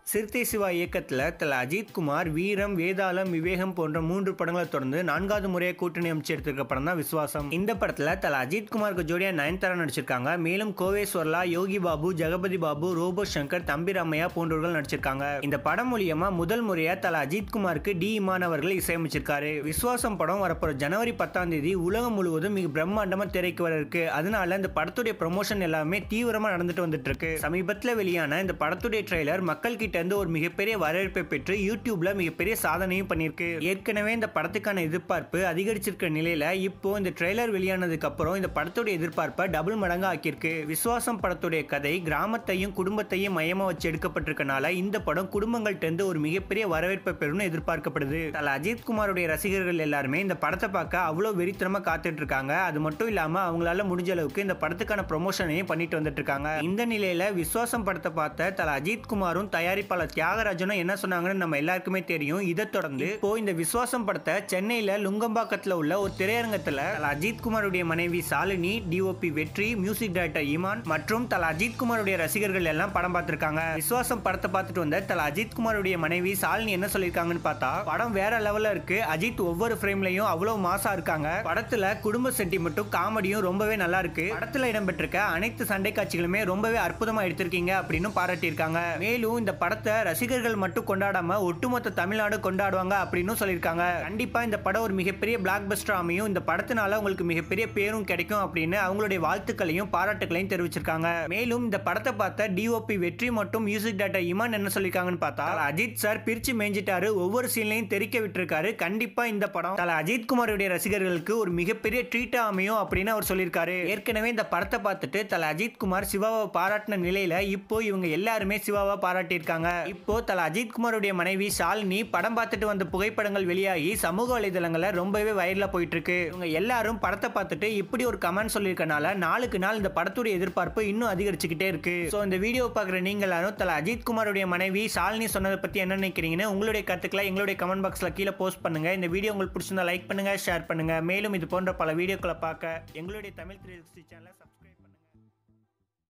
சிறுத்தை சிவா இயக்கத்தில் தல அஜித் குமார் வீரம் வேதாளம் விவேகம் போன்ற மூன்று படங்களை தொடர்ந்து நான்காவது முறையாக கூட்டணி அமைச்சு எடுத்திருக்க படம் தான் விஸ்வாசம் இந்த படத்தில் தல அஜித் குமாருக்கு ஜோடியா நயன்தாரா நடிச்சிருக்காங்க மேலும் கோவேஸ்வர்லா யோகி பாபு ஜெகபதி பாபு ரோபோ சங்கர் தம்பி ராமையா போன்றவர்கள் நடிச்சிருக்காங்க இந்த படம் மூலியமா முதல் முறையா தல அஜித் குமாருக்கு டி இமான் அவர்கள் இசையமைச்சிருக்காரு விஸ்வாசம் படம் வரப்போற ஜனவரி பத்தாம் தேதி உலகம் முழுவதும் மிக பிரம்மாண்டமா திரைக்கு வர இருக்கு அதனால இந்த படத்துடைய ப்ரொமோஷன் எல்லாமே தீவிரமா நடந்துட்டு வந்துட்டு இருக்கு சமீபத்தில் வெளியான இந்த படத்துடைய ட்ரெய்லர் மக்கள் கிட்ட இருந்து ஒரு மிகப்பெரிய வரவேற்பை பெற்று யூடியூப்ல மிகப்பெரிய சாதனையும் பண்ணியிருக்கு ஏற்கனவே இந்த படத்துக்கான எதிர்பார்ப்பு அதிகரிச்சிருக்கிற நிலையில இப்போ இந்த ட்ரெய்லர் வெளியானதுக்கு அப்புறம் இந்த படத்துடைய எதிர்பார்ப்பை டபுள் மடங்கா ஆக்கியிருக்கு விஸ்வாசம் படத்துடைய கதை கிராமத்தையும் குடும்பத்தையும் மையமா வச்சு எடுக்கப்பட்டிருக்கனால இந்த படம் குடும்பங்கள்ட்ட இருந்து ஒரு மிகப்பெரிய வரவேற்பை பெறும்னு எதிர்பார்க்கப்படுது தல அஜித் குமாருடைய ரசிகர்கள் எல்லாருமே இந்த படத்தை பார்க்க அவ்வளோ வெறித்தனமா காத்துட்டு இருக்காங்க அது மட்டும் இல்லாம அவங்களால முடிஞ்ச அளவுக்கு இந்த படத்துக்கான ப்ரொமோஷனையும் பண்ணிட்டு வந்துட்டு இருக்காங்க இந்த நிலையில விஸ்வாசம் படத்தை பார்த்த தல அஜித் குமாரும் தயாரிப்பாளர் தியாகராஜனும் என்ன சொன்னாங்கன்னு நம்ம எல்லாருக்குமே தெரியும் இதை தொடர்ந்து இப்போ இந்த விஸ்வாசம் படத்தை சென்னையில லுங்கம்பாக்கத்துல உள்ள ஒரு திரையரங்கத்துல தல அஜித் குமாருடைய மனைவி Shalini DOP Vetri music director Imman மற்றும் தல அஜித் குமாருடைய ரசிகர்கள் எல்லாம் படம் பார்த்திருக்காங்க விஸ்வாசம் படத்தை பார்த்துட்டு வந்த தல அஜித் குமாருடைய மனைவி சாலினி என்ன சொல்லியிருக்காங்கன்னு பார்த்தா படம் வேற லெவல்ல இருக்கு அஜித் ஒவ்வொரு ஃப்ரேம்லயும் அவ்வளவு மாசா இருக்காங்க படத்துல குடும்ப சென்டிமெண்ட்டும் காமெடியும் ரொம்பவே நல்லா இருக்கு படத்துல இடம்பெற்றிருக்க அனைத்து சண்டை காட்சிகளுமே ரொம்பவே அற்புதமா எடுத்திருக்கீங்க அப்படின்னு பாராட்டியிருக்காங்க மேலும் இந்த படத்தை ரசிகர்கள் மட்டும் கொண்டாடாம ஒட்டுமொத்த தமிழ்நாடு கொண்டாடுவாங்க அப்படின்னு சொல்லியிருக்காங்க கண்டிப்பா இந்த படம் ஒரு மிகப்பெரிய பிளாக் பஸ்டர் அமையும் இந்த படத்தினால உங்களுக்கு மிகப்பெரிய பேரும் கிடைக்கும் அப்படின்னு அவங்களுடைய வாழ்த்துக்களையும் பாராட்டுகளையும் தெரிவிச்சிருக்காங்க மேலும் இந்த படத்தை பார்த்த டிஓபி வெற்றி மற்றும் மியூசிக் டைரக்டர் இமான் என்ன சொல்லியிருக்காங்கன்னு பார்த்தா அஜித் சார் பிரிச்சு மேய்ஞ்சிட்டாரு ஒவ்வொரு சீன்லையும் தெரிக்க விட்டுருக்காரு கண்டிப்பா இந்த படம் தல அஜித் குமாருடைய ரசிகர்களுக்கு ஒரு மிகப்பெரிய ட்ரீட்டா அமையும் அப்படின்னு அவர் சொல்லியிருக்காரு ஏற்கனவே இந்த படத்தை பார்த்துட்டு தல அஜித் குமார் சிவாவை பாராட்டின நிலையில இப்போ இவங்க எல்லாருமே சிவாவை பாராட்டியிருக்காங்க இப்போ தல அஜித் குமாருடைய மனைவி ஷாலினி படம் பார்த்துட்டு வந்த புகைப்படங்கள் வெளியாகி சமூக வலைதளங்கள்ல ரொம்பவே வைரலா போயிட்டு இருக்கு இவங்க எல்லாரும் படத்தை பார்த்துட்டு இப்படி ஒரு கமெண்ட் சொல்லியிருக்கனால நாளுக்கு நாள் இந்த படத்துடைய எதிர்பார்ப்பு இன்னும் அதிகரிச்சுக்கிட்டே இருக்கு ஸோ இந்த வீடியோ பார்க்குற நீங்க எல்லாரும் தல அஜித் குமாருடைய மனைவி ஷாலினி சொன்னதை பத்தி என்ன நினைக்கிறீங்கன்னு உங்களுடைய கருத்துக்களை எங்களுடைய கமெண்ட் பாக்ஸ்ல கீழே போஸ்ட் பண்ணுங்க இந்த வீடியோ உங்களுக்கு பிடிச்சிருந்தா லைக் பண்ணுங்க ஷேர் பண்ணுங்க மேலும் இது போன்ற பல வீடியோக்களை பார்க்க எங்களுடைய தமிழ் த்ரீ சேனலை சப்ஸ்கிரைப்